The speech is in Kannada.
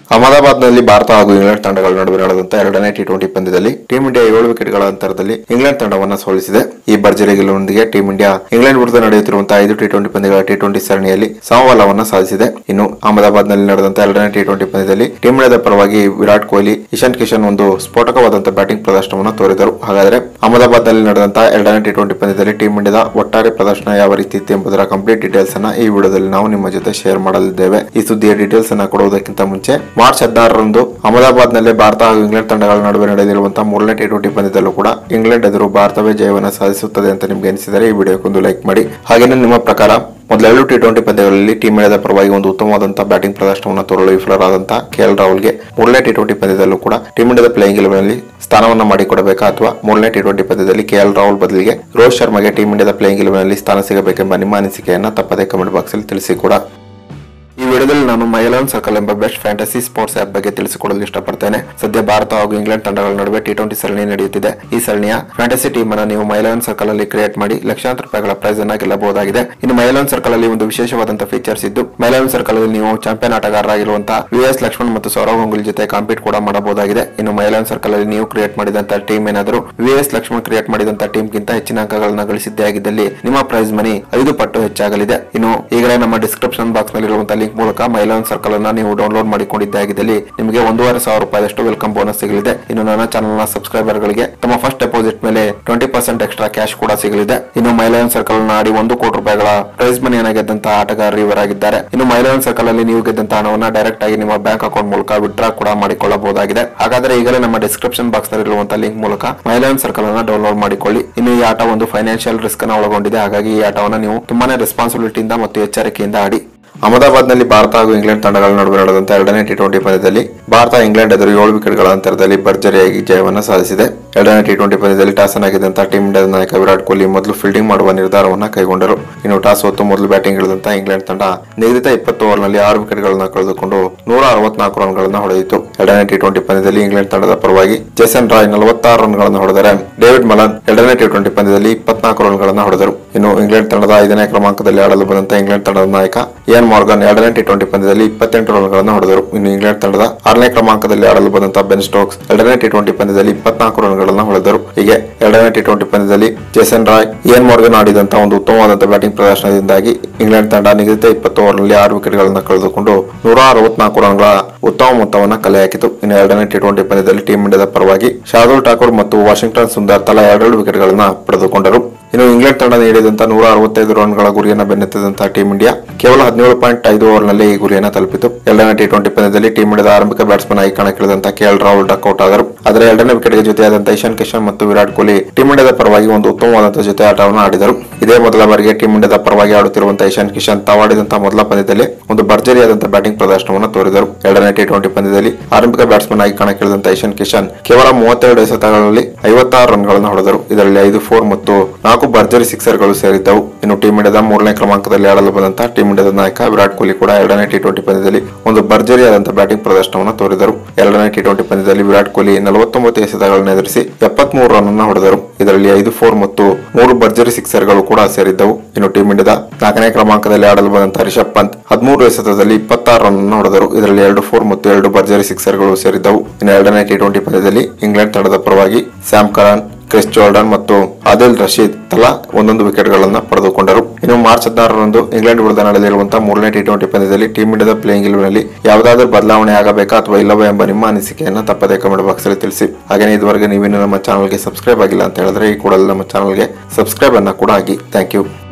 ಅಹಮದಾಬಾದ್ನಲ್ಲಿ ಭಾರತ ಹಾಗೂ ಇಂಗ್ಲೆಂಡ್ ತಂಡಗಳ ನಡುವೆ ನಡೆದಂತ ಎರಡನೇ ಟಿ ಟ್ವೆಂಟಿ ಪಂದ್ಯದಲ್ಲಿ ಟೀಂ ಇಂಡಿಯಾ ಏಳು ವಿಕೆಟ್ಗಳ ಅಂತರದಲ್ಲಿ ಇಂಗ್ಲೆಂಡ್ ತಂಡವನ್ನು ಸೋಲಿಸಿದೆ ಈ ಭರ್ಜರಿ ಗೆಲುವಿನೊಂದಿಗೆ ಟೀಂ ಇಂಡಿಯಾ ಇಂಗ್ಲೆಂಡ್ ವಿರುದ್ಧ ನಡೆಯುತ್ತಿರುವಂತಹ ಐದು ಟಿ ಟ್ವೆಂಟಿ ಪಂದ್ಯಗಳ ಟಿ ಟ್ವೆಂಟಿ ಸರಣಿಯಲ್ಲಿ ಸಮಬಲವನ್ನು ಸಾಧಿಸಿದೆ ಇನ್ನು ಅಹಮದಾಬಾದ್ನಲ್ಲಿ ನಡೆದಂತಹ ಎರಡನೇ ಟಿ ಟ್ವೆಂಟಿ ಪಂದ್ಯದಲ್ಲಿ ಟೀಂ ಇಂಡಿಯಾದ ಪರವಾಗಿ ವಿರಾಟ್ ಕೊಹ್ಲಿ ಇಶಾಂತ್ ಕಿಶನ್ ಒಂದು ಸ್ಫೋಟಕವಾದಂತಹ ಬ್ಯಾಟಿಂಗ್ ಪ್ರದರ್ಶನವನ್ನು ತೋರಿದರು ಹಾಗಾದರೆ ಅಹಮದಾಬಾದ್ನಲ್ಲಿ ನಡೆದಂತಹ ಎರಡನೇ ಟಿ ಟ್ವೆಂಟಿ ಪಂದ್ಯದಲ್ಲಿ ಟೀಂ ಇಂಡಿಯಾದ ಒಟ್ಟಾರೆ ಪ್ರದರ್ಶನ ಯಾವ ರೀತಿ ಇತ್ತು ಎಂಬುದರ ಕಂಪ್ಲೀಟ್ ಡೀಟೇಲ್ಸ್ ಅನ್ನ ಈ ವಿಡಿಯೋದಲ್ಲಿ ನಾವು ನಿಮ್ಮ ಜೊತೆ ಶೇರ್ ಮಾಡಲಿದ್ದೇವೆ ಈ ಸುದ್ದಿಯ ಡೀಟೇಲ್ಸ್ ಅನ್ನ ಕೊಡುವುದಕ್ಕಿಂತ ಮುಂಚೆ ಮಾರ್ಚ್ ಹದಿನಾರರಂದು ಅಹಮದಾಬಾದ್ನಲ್ಲಿ ಭಾರತ ಹಾಗೂ ಇಂಗ್ಲೆಂಡ್ ತಂಡಗಳ ನಡುವೆ ನಡೆಯಲಿರುವಂತಹ ಮೂರನೇ ಟಿ ಟ್ವೆಂಟಿ ಪಂದ್ಯದಲ್ಲೂ ಕೂಡ ಇಂಗ್ಲೆಂಡ್ ಎದುರು ಭಾರತವೇ ಜಯವನ್ನು ಸಾಧಿಸುತ್ತದೆ ಅಂತ ನಿಮ್ಗೆ ಅನಿಸಿದರೆ ಈ ವಿಡಿಯೋಕ್ಕೊಂದು ಲೈಕ್ ಮಾಡಿ ಹಾಗೇನೆ ನಿಮ್ಮ ಪ್ರಕಾರ ಮೊದಲೆರಡು ಟಿ ಟ್ವೆಂಟಿ ಪಂದ್ಯಗಳಲ್ಲಿ ಟೀಮ್ ಇಂಡಿಯಾದ ಪರವಾಗಿ ಒಂದು ಉತ್ತಮವಾದಂತಹ ಬ್ಯಾಟಿಂಗ್ ಪ್ರದರ್ಶನವನ್ನು ತೋರಲು ವಿಫಲರಾದಂತಹ ಕೆಎಲ್ ರಾಹುಲ್ಗೆ ಮೂರನೇ ಟಿ ಟ್ವೆಂಟಿ ಪಂದ್ಯದಲ್ಲೂ ಕೂಡ ಟೀಮ್ ಇಂಡಿಯಾದ ಪ್ಲೇಯಿಂಗ್ ನಲ್ಲಿ ಸ್ಥಾನವನ್ನು ಮಾಡಿಕೊಡಬೇಕಾ ಅಥವಾ ಮೂರನೇ ಟಿ ಟ್ವೆಂಟಿ ಪಂದ್ಯದಲ್ಲಿ ಕೆಎಲ್ ರಾಹುಲ್ ಬದಲಿಗೆ ರೋಹಿತ್ ಶರ್ಮಾಗೆ ಟೀಮ್ ಇಂಡಿಯಾದ ಪ್ಲೇಯಿಂಗ್ ನಲ್ಲಿ ಸ್ಥಾನ ಸಿಗಬೇಕೆಂಬ ನಿಮ್ಮ ಅನಿಸಿಕೆಯನ್ನ ತಪ್ಪದೇ ಕಮೆಂಟ್ ಬಾಕ್ಸ್ ಅಲ್ಲಿ ತಿಳಿಸಿ ಕೂಡ ಈ ವಿಡಿಯೋದಲ್ಲಿ ನಾನು ಮೈಲಾನ್ ಸರ್ಕಲ್ ಎಂಬ ಬೆಸ್ಟ್ ಫ್ಯಾಂಟಸಿ ಸ್ಪೋರ್ಟ್ಸ್ ಆಪ್ ಬಗ್ಗೆ ತಿಳಿಸಿಕೊಡಲು ಇಷ್ಟಪಡ್ತೇನೆ ಸದ್ಯ ಭಾರತ ಹಾಗೂ ಇಂಗ್ಲೆಂಡ್ ತಂಡಗಳ ನಡುವೆ ಟಿ ಟ್ವೆಂಟಿ ಸರಣಿ ನಡೆಯುತ್ತಿದೆ ಈ ಸರಣಿಯ ಫ್ಯಾಂಟಸಿ ಟೀಮ್ ಅನ್ನು ನೀವು ಮೈಲಾನ್ ಸರ್ಕಲ್ ಅಲ್ಲಿ ಕ್ರಿಯೇಟ್ ಮಾಡಿ ಲಕ್ಷಾಂತರ ರೂಪಾಯಿಗಳ ಪ್ರೈಸ್ ಅನ್ನ ಗೆಲ್ಲಬಹುದಾಗಿದೆ ಇನ್ನು ಮೈಲಾನ್ ಸರ್ಕಲ್ ಅಲ್ಲಿ ಒಂದು ವಿಶೇಷವಾದಂತಹ ಫೀಚರ್ಸ್ ಇದ್ದು ಮೈಲಾನ್ ಸರ್ಕಲ್ ಅಲ್ಲಿ ನೀವು ಚಾಂಪಿಯನ್ ಆಟಗಾರರಾಗಿರುವಂತಹ ವಿ ಎಸ್ ಲಕ್ಷ್ಮಣ್ ಮತ್ತು ಸೌರವ್ ಗಂಗೂಲಿ ಜೊತೆ ಕಾಂಪೀಟ್ ಕೂಡ ಮಾಡಬಹುದಾಗಿದೆ ಇನ್ನು ಮೈಲಾನ್ ಸರ್ಕಲ್ ಅಲ್ಲಿ ನೀವು ಕ್ರಿಯೇಟ್ ಮಾಡಿದಂತಹ ಟೀಮ್ ಏನಾದರೂ ವಿ ಎಸ್ ಲಕ್ಷ್ಮಣ್ ಕ್ರಿಯೇಟ್ ಮಾಡಿದಂತಹ ಟೀಮ್ ಗಿಂತ ಹೆಚ್ಚಿನ ಅಂಕಗಳನ್ನ ಗಳಿಸಿದ್ದೇ ಆಗಿದ್ದಲ್ಲಿ ನಿಮ್ಮ ಪ್ರೈಸ್ ಮನಿ ಐದು ಪಟ್ಟು ಹೆಚ್ಚಾಗಲಿದೆ ಇನ್ನು ಈಗಲೇ ನಮ್ಮ ಡಿಸ್ಕ್ರಿಪ್ಷನ್ ಬಾಕ್ಸ್ ನಲ್ಲಿರುವಂತಹ ಲಿಂಕ್ ಮೂಲಕ ಮೈಲಾನ್ ಸರ್ಕಲ್ ಅನ್ನ ನೀವು ಡೌನ್ಲೋಡ್ ಮಾಡಿಕೊಂಡಿದ್ದೇ ಆಗಿದ್ದಲ್ಲಿ ನಿಮಗೆ ಒಂದೂವರೆ ಸಾವಿರ ರೂಪಾಯಿಯಷ್ಟು ವೆಲ್ಕಮ್ ಬೋನಸ್ ಸಿಗಲಿದೆ ಇನ್ನು ನನ್ನ ಚಾನಲ್ ನ ಸಬ್ಸ್ಕ್ರೈಬರ್ ಗಳಿಗೆ ತಮ್ಮ ಫಸ್ಟ್ ಡೆಪಾಸಿಟ್ ಮೇಲೆ ಟ್ವೆಂಟಿ ಪರ್ಸೆಂಟ್ ಎಕ್ಸ್ಟ್ರಾ ಕ್ಯಾಶ್ ಕೂಡ ಸಿಗಲಿದೆ ಇನ್ನು ಮೈಲಾನ್ ಸರ್ಕಲ್ ನ ಆಡಿ ಒಂದು ಕೋಟಿ ರೂಪಾಯಿಗಳ ಪ್ರೈಸ್ ಮನಿಯನ್ನು ಗೆದ್ದಂತಹ ಆಟಗಾರರು ಇವರಾಗಿದ್ದಾರೆ ಇನ್ನು ಮೈಲಾನ್ ಸರ್ಕಲ್ ಅಲ್ಲಿ ನೀವು ಗೆದ್ದಂತಹ ಹಣವನ್ನ ಡೈರೆಕ್ಟ್ ಆಗಿ ನಿಮ್ಮ ಬ್ಯಾಂಕ್ ಅಕೌಂಟ್ ಮೂಲಕ ವಿಡ್ರಾ ಕೂಡ ಮಾಡಿಕೊಳ್ಳಬಹುದಾಗಿದೆ ಹಾಗಾದ್ರೆ ಈಗಲೇ ನಮ್ಮ ಡಿಸ್ಕ್ರಿಪ್ಷನ್ ಬಾಕ್ಸ್ ನಲ್ಲಿರುವಂತಹ ಲಿಂಕ್ ಮೂಲಕ ಮೈಲಾನ್ ಸರ್ಕಲ್ ಅನ್ನ ಡೌನ್ಲೋಡ್ ಮಾಡಿಕೊಳ್ಳಿ ಇನ್ನು ಈ ಆಟ ಒಂದು ಫೈನಾನ್ಷಿಯಲ್ ರಿಸ್ಕ್ ಅನ್ನ ಒಳಗೊಂಡಿದೆ ಹಾಗಾಗಿ ಈ ಆಟವನ್ನು ನೀವು ತುಂಬಾನೇ ರೆಸ್ಪಾನ್ಸಿಬಿಲಿಟಿಯಿಂದ ಮತ್ತು ಎಚ್ಚರಿಕೆಯಿಂದ ಆಡಿ ಅಹಮದಾಬಾದ್ನಲ್ಲಿ ಭಾರತ ಹಾಗೂ ಇಂಗ್ಲೆಂಡ್ ತಂಡಗಳ ನಡುವೆ ನಡೆದಂತಹ ಎರಡನೇ ಟಿ ಟ್ವೆಂಟಿ ಪಂದ್ಯದಲ್ಲಿ ಭಾರತ ಇಂಗ್ಲೆಂಡ್ ಎದುರು ಏಳು ವಿಕೆಟ್ಗಳ ಅಂತರದಲ್ಲಿ ಭರ್ಜರಿಯಾಗಿ ಜಯವನ್ನು ಸಾಧಿಸಿದೆ ಎರಡನೇ ಟಿ ಟ್ವೆಂಟಿ ಪಂದ್ಯದಲ್ಲಿ ಟಾಸ್ ಆಗಿದ್ದಂತಹ ಟೀಮ್ ಇಂಡಿಯಾದ ನಾಯಕ ವಿರಾಟ್ ಕೊಹ್ಲಿ ಮೊದಲು ಫೀಲ್ಡಿಂಗ್ ಮಾಡುವ ನಿರ್ಧಾರವನ್ನು ಕೈಗೊಂಡರು ಇನ್ನು ಟಾಸ್ ಹೊತ್ತು ಮೊದಲು ಬ್ಯಾಟಿಂಗ್ ಇಳಿದಂತಹ ಇಂಗ್ಲೆಂಡ್ ತಂಡ ನಿಗದಿತ ಇಪ್ಪತ್ತು ಓವರ್ನಲ್ಲಿ ಆರು ವಿಕೆಟ್ಗಳನ್ನು ಕಳೆದುಕೊಂಡು ನೂರ ಅರವತ್ನಾಲ್ಕು ರನ್ಗಳನ್ನು ಹೊಡೆದಿತ್ತು ಎರಡನೇ ಟಿ ಟ್ವೆಂಟಿ ಪಂದ್ಯದಲ್ಲಿ ಇಂಗ್ಲೆಂಡ್ ತಂಡದ ಪರವಾಗಿ ಜೇಸನ್ ರಾಯ್ ನಲವತ್ತಾರು ರನ್ಗಳನ್ನು ಹೊಡೆದರೆ ಡೇವಿಡ್ ಮಲನ್ ಎರಡನೇ ಟಿ ಟ್ವೆಂಟಿ ಪಂದ್ಯದಲ್ಲಿ ಇಪ್ಪತ್ನಾಲ್ಕು ರನ್ಗಳನ್ನು ಹೊಡೆದರು ಇನ್ನು ಇಂಗ್ಲೆಂಡ್ ತಂಡದ ಐದನೇ ಕ್ರಮಾಂಕದಲ್ಲಿ ಆಡಲು ಬಂದಂತಹ ಇಂಗ್ಲೆಂಡ್ ತಂಡದ ನಾಯಕ ಇಯನ್ ಮಾರ್ಗನ್ ಎರಡನೇ ಟಿ ಟ್ವೆಂಟಿ ಪಂದ್ಯದಲ್ಲಿ ಇಪ್ಪತ್ತೆಂಟು ರನ್ಗಳನ್ನು ಹೊಡೆದರು ಇನ್ನು ಇಂಗ್ಲೆಂಡ್ ತಂಡದ ಆರನೇ ಕ್ರಮಾಂಕದಲ್ಲಿ ಆಡಲು ಬಂದಂತಹ ಬೆನ್ ಸ್ಟೋಕ್ಸ್ ಎರಡನೇ ಟಿ ಟ್ವೆಂಟಿ ಪಂದ್ಯದಲ್ಲಿ ಇಪ್ಪತ್ನಾಲ್ಕು ರನ್ಗಳನ್ನು ಹೊಡೆದರು ಹೀಗೆ ಎರಡನೇ ಟಿ ಟ್ವೆಂಟಿ ಪಂದ್ಯದಲ್ಲಿ ಜೇಸನ್ ರಾಯ್ ಇಯನ್ ಮಾರ್ಗನ್ ಆಡಿದಂತಹ ಒಂದು ಉತ್ತಮವಾದಂತಹ ಬ್ಯಾಟಿಂಗ್ ಪ್ರದರ್ಶನದಿಂದಾಗಿ ಇಂಗ್ಲೆಂಡ್ ತಂಡ ನಿಗದಿತ ಇಪ್ಪತ್ತು ಓವರ್ನಲ್ಲಿ ಆರು ವಿಕೆಟ್ಗಳನ್ನು ಕಳೆದುಕೊಂಡು ನೂರ ಅರವತ್ನಾಲ್ಕು ರನ್ಗಳ ಉತ್ತಮ ಮೊತ್ತವನ್ನು ಕಲೆ ಹಾಕಿತು ಇನ್ನು ಎರಡನೇ ಟಿ ಟ್ವೆಂಟಿ ಪಂದ್ಯದಲ್ಲಿ ಟೀಮ್ ಇಂಡಿಯಾದ ಪರವಾಗಿ ಶಾರ್ದುಲ್ ಠಾಕೂರ್ ಮತ್ತು ವಾಷಿಂಗ್ಟನ್ ಸುಂದರ್ ತಲಾ ಎರಡೆರಡು ವಿಕೆಟ್ಗಳನ್ನು ಪಡೆದುಕೊಂಡರು ಇನ್ನು ಇಂಗ್ಲೆಂಡ್ ತಂಡ ನೀಡಿದಂತಹ ನೂರ ಅರವತ್ತೈದು ರನ್ಗಳ ಗುರಿಯನ್ನು ಬೆನ್ನತ್ತಿದಂತಹ ಟೀಮ್ ಇಂಡಿಯಾ ಕೇವಲ ಹದಿನೇಳು ಪಾಯಿಂಟ್ ಐದು ಓವರ್ನಲ್ಲಿ ಈ ಗುರಿಯನ್ನು ತಲುಪಿತು ಎರಡನೇ ಟಿ ಟ್ವೆಂಟಿ ಪಂದ್ಯದಲ್ಲಿ ಟೀಮ್ ಇಂಡಿಯಾದ ಆರಂಭಿಕ ಬ್ಯಾಟ್ಸ್ಮನ್ ಆಗಿ ಕಣಕ್ಕಿಳಿದಂತಹ ಕೆಎಲ್ ರಾಹುಲ್ ಡಕ್ಔಟ್ ಆದರು ಆದರೆ ಎರಡನೇ ವಿಕೆಟ್ಗೆ ಜೊತೆಯಾದಂತಹ ಇಶಾನ್ ಕಿಶನ್ ಮತ್ತು ವಿರಾಟ್ ಕೊಹ್ಲಿ ಟೀಮ್ ಇಂಡಿಯಾದ ಪರವಾಗಿ ಒಂದು ಉತ್ತಮವಾದಂತಹ ಜೊತೆ ಆಟವನ್ನು ಆಡಿದರು ಇದೇ ಮೊದಲ ಬಾರಿಗೆ ಟೀಮ್ ಇಂಡಿಯಾದ ಪರವಾಗಿ ಆಡುತ್ತಿರುವಂತಹ ಇಶಾನ್ ಕಿಶನ್ ತಾವಾಡಿದಂತಹ ಮೊದಲ ಪಂದ್ಯದಲ್ಲಿ ಒಂದು ಭರ್ಜರಿಯಾದಂತಹ ಬ್ಯಾಟಿಂಗ್ ಪ್ರದರ್ಶನವನ್ನು ತೋರಿದರು ಎರಡನೇ ಟಿ ಟ್ವೆಂಟಿ ಪಂದ್ಯದಲ್ಲಿ ಆರಂಭಿಕ ಬ್ಯಾಟ್ಸ್ಮನ್ ಆಗಿ ಕಣಕ್ಕಿಳಿದಂತಹ ಇಶಾನ್ ಕಿಶನ್ ಕೇವಲ ಮೂವತ್ತೆರಡು ಎಸೆತಗಳಲ್ಲಿ ಐವತ್ತಾರು ರನ್ಗಳನ್ನು ಹೊಡೆದರು ಇದರಲ್ಲಿ ಐದು ಫೋರ್ ಮತ್ತು ನಾಲ್ಕು ಭರ್ಜರಿ ಸಿಕ್ಸರ್ಗಳು ಸೇರಿದ್ದವು ಇನ್ನು ಟೀಮ್ ಇಂಡಿಯಾದ ಮೂರನೇ ಕ್ರಮಾಂಕದಲ್ಲಿ ಆಡಲು ಬಂದಂತಹ ಟೀಮ್ ಇಂಡಿಯಾದ ನಾಯಕ ವಿರಾಟ್ ಕೊಹ್ಲಿ ಕೂಡ ಎರಡನೇ ಟಿ ಟ್ವೆಂಟಿ ಪಂದ್ಯದಲ್ಲಿ ಒಂದು ಭರ್ಜರಿಯಾದಂತಹ ಬ್ಯಾಟಿಂಗ್ ಪ್ರದರ್ಶನವನ್ನು ತೋರಿದರು ಎರಡನೇ ಟಿ ಟ್ವೆಂಟಿ ಪಂದ್ಯದಲ್ಲಿ ವಿರಾಟ್ ಕೊಹ್ಲಿ ನಲವತ್ತೊಂಬತ್ತು ಎಸೆತಗಳನ್ನು ಎದುರಿಸಿ ಎಪ್ಪತ್ಮೂರು ರನ್ ಅನ್ನು ಹೊಡೆದರು ಇದರಲ್ಲಿ ಐದು ಫೋರ್ ಮತ್ತು ಮೂರು ಭರ್ಜರಿ ಸಿಕ್ಸರ್ಗಳು ಕೂಡ ಸೇರಿದ್ದವು ಇನ್ನು ಟೀಮ್ ಇಂಡಿಯಾದ ನಾಲ್ಕನೇ ಕ್ರಮಾಂಕದಲ್ಲಿ ಆಡಲು ಬಂದಂತಹ ರಿಷಬ್ ಪಂತ್ ಹದಿಮೂರು ಎಸೆತದಲ್ಲಿ ಇಪ್ಪತ್ತಾರು ರನ್ ಅನ್ನು ಹೊಡೆದರು ಇದರಲ್ಲಿ ಎರಡು ಫೋರ್ ಮತ್ತು ಎರಡು ಭರ್ಜರಿ ಸಿಕ್ಸರ್ಗಳು ಸೇರಿದ್ದವು ಇನ್ನು ಎರಡನೇ ಟಿ ಟ್ವೆಂಟಿ ಪಂದ್ಯದಲ್ಲಿ ಇಂಗ್ಲೆಂಡ್ ತಂಡದ ಪರವಾಗಿ ಸ್ಯಾಮ್ ಕರಾನ್ ಕ್ರಿಸ್ ಜೋರ್ಡನ್ ಮತ್ತು ಆದಿಲ್ ರಶೀದ್ ತಲಾ ಒಂದೊಂದು ವಿಕೆಟ್ಗಳನ್ನು ಪಡೆದುಕೊಂಡರು ಇನ್ನು ಮಾರ್ಚ್ ಹದಿನಾರರಂದು ಇಂಗ್ಲೆಂಡ್ ವಿರುದ್ಧ ನಡೆಯಲಿರುವಂತಹ ಮೂರನೇ ಟಿ ಟ್ವೆಂಟಿ ಪಂದ್ಯದಲ್ಲಿ ಟೀಮ್ ಇಂಡಿಯಾದ ಪ್ಲೇಯಿಂಗ್ ಇಲೆವೆನ್ನಲ್ಲಿ ಯಾವುದಾದ್ರೂ ಬದಲಾವಣೆ ಆಗಬೇಕಾ ಅಥವಾ ಇಲ್ಲವೋ ಎಂಬ ನಿಮ್ಮ ಅನಿಸಿಕೆಯನ್ನು ತಪ್ಪದೇ ಕಮೆಂಟ್ ಬಾಕ್ಸ್ ಅಲ್ಲಿ ತಿಳಿಸಿ ಹಾಗೆಯೇ ಇದುವರೆಗೆ ನೀವೇನು ನಮ್ಮ ಚಾನಲ್ಗೆ ಸಬ್ಸ್ಕ್ರೈಬ್ ಆಗಿಲ್ಲ ಅಂತ ಹೇಳಿದ್ರೆ ಈ ಕೂಡಲೇ ನಮ್ಮ ಚಾನಲ್ಗೆ ಸಬ್ಸ್ಕ್ರೈಬ್ ಅನ್ನ ಕೂಡ ಆಗಿ ಥ್ಯಾಂಕ್ ಯು